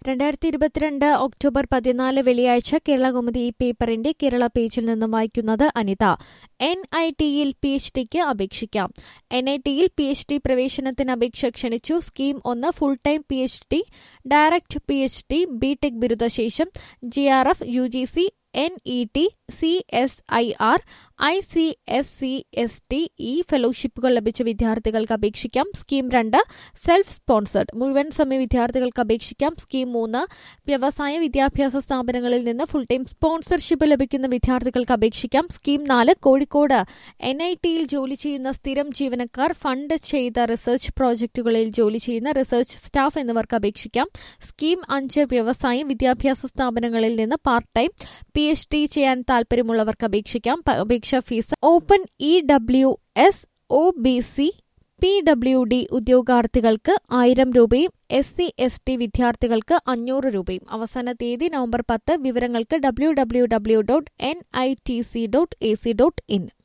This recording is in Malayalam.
രണ്ടായിരത്തി ഇരുപത്തിരണ്ട് ഒക്ടോബർ പതിനാല് വെള്ളിയാഴ്ച കേരളകൗമുദി ഈ പേപ്പറിന്റെ കേരള പേജിൽ നിന്നും വായിക്കുന്നത് അനിത എൻ ഐ ടിയിൽ പി എച്ച് ഡിക്ക് അപേക്ഷിക്കാം എൻ ഐ ടിയിൽ പി എച്ച് ഡി പ്രവേശനത്തിന് അപേക്ഷ ക്ഷണിച്ചു സ്കീം ഒന്ന് full time P H D direct P H D B Tech ബിരുദശേഷം G R F U G C N E T C S I R I C S C S T E ഫെലോഷിപ്പുകൾ ലഭിച്ച വിദ്യാർത്ഥികൾക്ക് അപേക്ഷിക്കാം സ്കീം രണ്ട് സെൽഫ് സ്പോൺസർഡ് മുഴുവൻ സമയ വിദ്യാർത്ഥികൾക്ക് അപേക്ഷിക്കാം സ്കീം മൂന്ന് വ്യവസായ വിദ്യാഭ്യാസ സ്ഥാപനങ്ങളിൽ നിന്ന് ഫുൾ ടൈം സ്പോൺസർഷിപ്പ് ലഭിക്കുന്ന വിദ്യാർത്ഥികൾക്ക് അപേക്ഷിക്കാം സ്കീം നാല് കോഴിക്കോട് എൻ ഐ ടിയിൽ ജോലി ചെയ്യുന്ന സ്ഥിരം ജീവനക്കാർ ഫണ്ട് ചെയ്ത റിസർച്ച് പ്രോജക്റ്റുകളിൽ ജോലി ചെയ്യുന്ന റിസർച്ച് സ്റ്റാഫ് എന്നിവർക്ക് അപേക്ഷിക്കാം സ്കീം അഞ്ച് വ്യവസായ വിദ്യാഭ്യാസ സ്ഥാപനങ്ങളിൽ നിന്ന് part time P H D ചെയ്യാൻ താൽപര്യമുള്ളവർക്ക് അപേക്ഷിക്കാം പ- അപേക്ഷാ fees open E W S O B C P W D ഉദ്യോഗാർത്ഥികൾക്ക് ആയിരം രൂപയും എസ് സി എസ് ടി വിദ്യാർത്ഥികൾക്ക് അഞ്ഞൂറ് രൂപയും അവസാന തീയതി നവംബർ പത്ത് വിവരങ്ങൾക്ക് W W W dot N I T C dot A C dot in